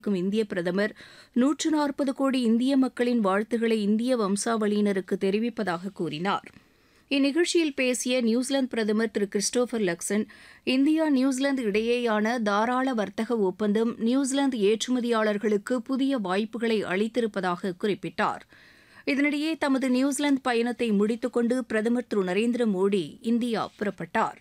இருக்கும் இந்திய பிரதமர் நூற்று நாற்பது கோடி இந்திய மக்களின் வாழ்த்துக்களை இந்திய வம்சாவளியினருக்கு தெரிவிப்பதாக கூறினார் இந்நிகழ்ச்சியில் பேசிய நியூசிலாந்து பிரதமர் திரு கிறிஸ்டோபர் லக்சன் இந்தியா நியூசிலாந்து இடையேயான தாராள வர்த்தக ஒப்பந்தம் நியூசிலாந்து ஏற்றுமதியாளர்களுக்கு புதிய வாய்ப்புகளை அளித்திருப்பதாக குறிப்பிட்டார் இதனிடையே தமது நியூசிலாந்து பயணத்தை முடித்துக்கொண்டு பிரதமர் திரு நரேந்திர மோடி இந்தியா புறப்பட்டார்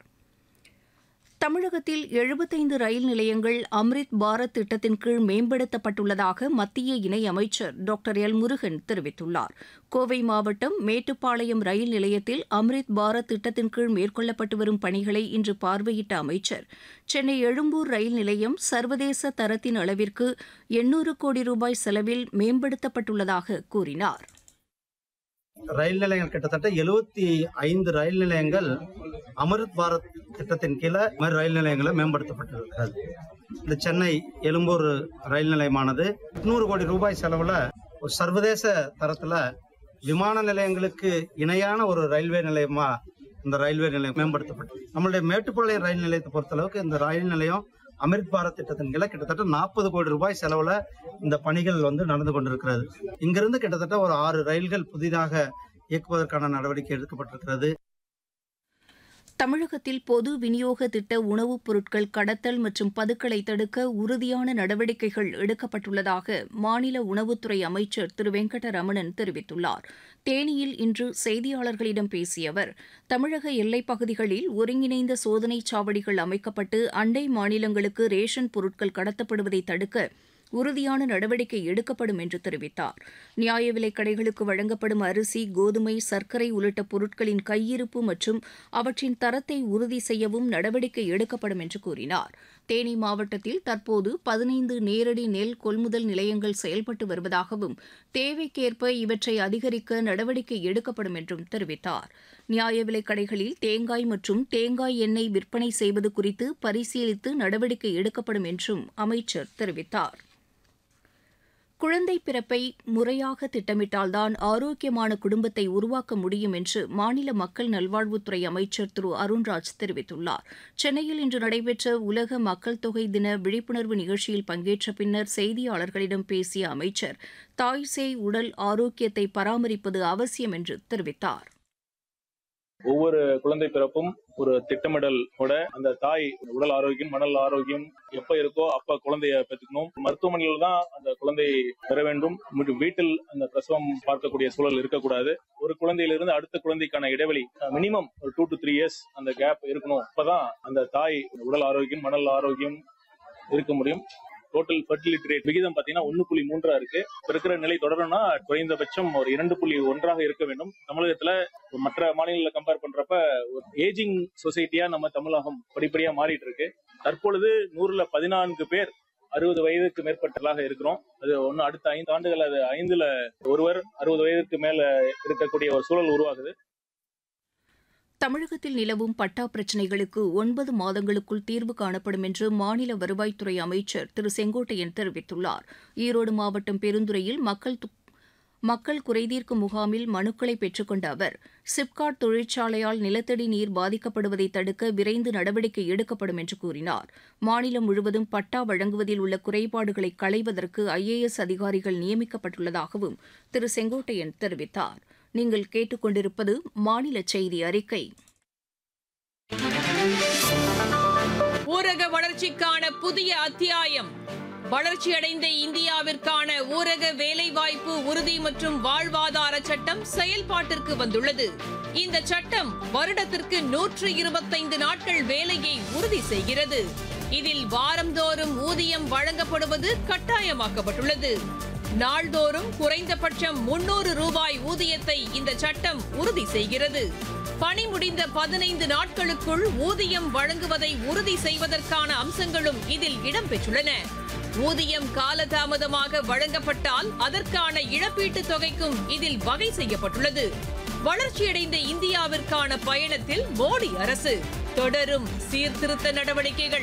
தமிழகத்தில் எழுபத்தைந்து ரயில் நிலையங்கள் அம்ரித் பாரத் திட்டத்தின் கீழ் மேம்படுத்தப்பட்டுள்ளதாக மத்திய இணையமைச்சர் டாக்டர் எல் முருகன் தெரிவித்துள்ளார் கோவை மாவட்டம் மேட்டுப்பாளையம் ரயில் நிலையத்தில் அம்ரித் பாரத் திட்டத்தின் கீழ் மேற்கொள்ளப்பட்டு வரும் பணிகளை இன்று பார்வையிட்ட அமைச்சர் சென்னை எழும்பூர் ரயில் நிலையம் சர்வதேச தரத்தின் அளவிற்கு எண்ணூறு கோடி ரூபாய் செலவில் மேம்படுத்தப்பட்டுள்ளதாக கூறினார் ரயில் நிலையங்கள் கிட்டத்தட்ட எழுபத்தி ஐந்து ரயில் நிலையங்கள் அமிர்த் பாரத் திட்டத்தின் கீழே இந்த மாதிரி ரயில் நிலையங்களை மேம்படுத்தப்பட்டிருக்கிறது இந்த சென்னை எழும்பூர் ரயில் நிலையமானது எட்நூறு கோடி ரூபாய் செலவுல ஒரு சர்வதேச தரத்துல விமான நிலையங்களுக்கு இணையான ஒரு ரயில்வே நிலையமா இந்த ரயில்வே நிலையம் மேம்படுத்தப்பட்டது நம்மளுடைய மேட்டுப்பாளையம் ரயில் நிலையத்தை பொறுத்தளவுக்கு இந்த ரயில் நிலையம் அமிர்த் பாரத் திட்டத்தின் கீழே கிட்டத்தட்ட நாற்பது கோடி ரூபாய் செலவுல இந்த பணிகள் வந்து நடந்து கொண்டிருக்கிறது இங்கிருந்து கிட்டத்தட்ட ஒரு ஆறு ரயில்கள் புதிதாக இயக்குவதற்கான நடவடிக்கை எடுக்கப்பட்டிருக்கிறது தமிழகத்தில் பொது விநியோக திட்ட உணவுப் பொருட்கள் கடத்தல் மற்றும் பதுக்கலை தடுக்க உறுதியான நடவடிக்கைகள் எடுக்கப்பட்டுள்ளதாக மாநில உணவுத்துறை அமைச்சர் திரு வெங்கடரமணன் தெரிவித்துள்ளார் தேனியில் இன்று செய்தியாளர்களிடம் பேசிய அவர் தமிழக எல்லைப் பகுதிகளில் ஒருங்கிணைந்த சோதனைச் சாவடிகள் அமைக்கப்பட்டு அண்டை மாநிலங்களுக்கு ரேஷன் பொருட்கள் கடத்தப்படுவதை தடுக்க உறுதியான நடவடிக்கை எடுக்கப்படும் என்று தெரிவித்தார் நியாய விலைக் கடைகளுக்கு வழங்கப்படும் அரிசி கோதுமை சர்க்கரை உள்ளிட்ட பொருட்களின் கையிருப்பு மற்றும் அவற்றின் தரத்தை உறுதி செய்யவும் நடவடிக்கை எடுக்கப்படும் என்று கூறினார் தேனி மாவட்டத்தில் தற்போது பதினைந்து நேரடி நெல் கொள்முதல் நிலையங்கள் செயல்பட்டு வருவதாகவும் தேவைக்கேற்ப இவற்றை அதிகரிக்க நடவடிக்கை எடுக்கப்படும் என்றும் தெரிவித்தார் நியாய விலைக் கடைகளில் தேங்காய் மற்றும் தேங்காய் எண்ணெய் விற்பனை செய்வது குறித்து பரிசீலித்து நடவடிக்கை எடுக்கப்படும் என்றும் அமைச்சர் தெரிவித்தார் குழந்தை பிறப்பை முறையாக திட்டமிட்டால்தான் ஆரோக்கியமான குடும்பத்தை உருவாக்க முடியும் என்று மாநில மக்கள் நல்வாழ்வுத்துறை அமைச்சர் திரு அருண்ராஜ் தெரிவித்துள்ளார் சென்னையில் இன்று நடைபெற்ற உலக மக்கள் தொகை தின விழிப்புணர்வு நிகழ்ச்சியில் பங்கேற்ற பின்னர் செய்தியாளர்களிடம் பேசிய அமைச்சர் தாய் சேய் உடல் ஆரோக்கியத்தை பராமரிப்பது அவசியம் என்று தெரிவித்தார் ஒவ்வொரு குழந்தை பிறப்பும் ஒரு திட்டமிடலோட அந்த தாய் உடல் ஆரோக்கியம் மனல் ஆரோக்கியம் எப்ப இருக்கோ அப்ப குழந்தைய பெற்றுக்கணும் மருத்துவமனையில் தான் அந்த குழந்தை பெற வேண்டும் மற்றும் வீட்டில் அந்த பிரசவம் பார்க்கக்கூடிய சூழல் இருக்கக்கூடாது ஒரு குழந்தையிலிருந்து அடுத்த குழந்தைக்கான இடைவெளி மினிமம் ஒரு டூ டு த்ரீ இயர்ஸ் அந்த கேப் இருக்கணும் அப்பதான் அந்த தாய் உடல் ஆரோக்கியம் மனல் ஆரோக்கியம் இருக்க முடியும் டோட்டல் ஃபர்டிலிட்டி ரேட் விகிதம் பாத்தீங்கன்னா ஒன்னு புள்ளி மூன்றா இருக்கு இப்ப இருக்கிற நிலை தொடரணும்னா குறைந்தபட்சம் ஒரு இரண்டு புள்ளி ஒன்றாக இருக்க வேண்டும் தமிழகத்துல மற்ற மாநிலங்களை கம்பேர் பண்றப்ப ஒரு ஏஜிங் சொசைட்டியா நம்ம தமிழகம் படிப்படியா மாறிட்டு இருக்கு தற்பொழுது நூறுல பதினான்கு பேர் அறுபது வயதுக்கு மேற்பட்டதாக இருக்கிறோம் அது ஒன்னு அடுத்த ஐந்து ஆண்டுகள் அது ஐந்துல ஒருவர் அறுபது வயதுக்கு மேல இருக்கக்கூடிய ஒரு சூழல் உருவாகுது தமிழகத்தில் நிலவும் பட்டா பிரச்சினைகளுக்கு ஒன்பது மாதங்களுக்குள் தீர்வு காணப்படும் என்று மாநில வருவாய்த்துறை அமைச்சர் திரு செங்கோட்டையன் தெரிவித்துள்ளார் ஈரோடு மாவட்டம் பெருந்துறையில் மக்கள் மக்கள் குறைதீர்க்கும் முகாமில் மனுக்களை பெற்றுக்கொண்ட அவர் சிப்காட் தொழிற்சாலையால் நிலத்தடி நீர் பாதிக்கப்படுவதை தடுக்க விரைந்து நடவடிக்கை எடுக்கப்படும் என்று கூறினார் மாநிலம் முழுவதும் பட்டா வழங்குவதில் உள்ள குறைபாடுகளை களைவதற்கு ஐஏஎஸ் அதிகாரிகள் நியமிக்கப்பட்டுள்ளதாகவும் திரு செங்கோட்டையன் தெரிவித்தார் நீங்கள் கேட்டுக்கொண்டிருப்பது மாநில செய்தி அறிக்கை ஊரக வளர்ச்சிக்கான புதிய அத்தியாயம் வளர்ச்சியடைந்த இந்தியாவிற்கான ஊரக வேலைவாய்ப்பு உறுதி மற்றும் வாழ்வாதார சட்டம் செயல்பாட்டிற்கு வந்துள்ளது இந்த சட்டம் வருடத்திற்கு நூற்று இருபத்தைந்து நாட்கள் வேலையை உறுதி செய்கிறது இதில் வாரந்தோறும் ஊதியம் வழங்கப்படுவது கட்டாயமாக்கப்பட்டுள்ளது நாள்தோறும் குறைந்தபட்சம் முன்னூறு ரூபாய் ஊதியத்தை இந்த சட்டம் உறுதி செய்கிறது பணி முடிந்த பதினைந்து நாட்களுக்குள் ஊதியம் வழங்குவதை உறுதி செய்வதற்கான அம்சங்களும் இதில் இடம்பெற்றுள்ளன ஊதியம் காலதாமதமாக வழங்கப்பட்டால் அதற்கான இழப்பீட்டுத் தொகைக்கும் இதில் வகை செய்யப்பட்டுள்ளது வளர்ச்சியடைந்த இந்தியாவிற்கான பயணத்தில் மோடி அரசு தொடரும் சீர்திருத்த நடவடிக்கைகள்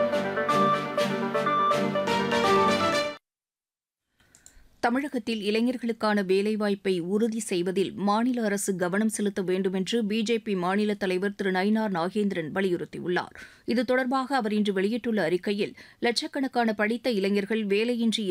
தமிழகத்தில் இளைஞர்களுக்கான வேலைவாய்ப்பை உறுதி செய்வதில் மாநில அரசு கவனம் செலுத்த வேண்டும் என்று பிஜேபி மாநில தலைவர் திரு நயினார் நாகேந்திரன் வலியுறுத்தியுள்ளார் இது தொடர்பாக அவர் இன்று வெளியிட்டுள்ள அறிக்கையில் லட்சக்கணக்கான படித்த இளைஞர்கள் வேலையின்றி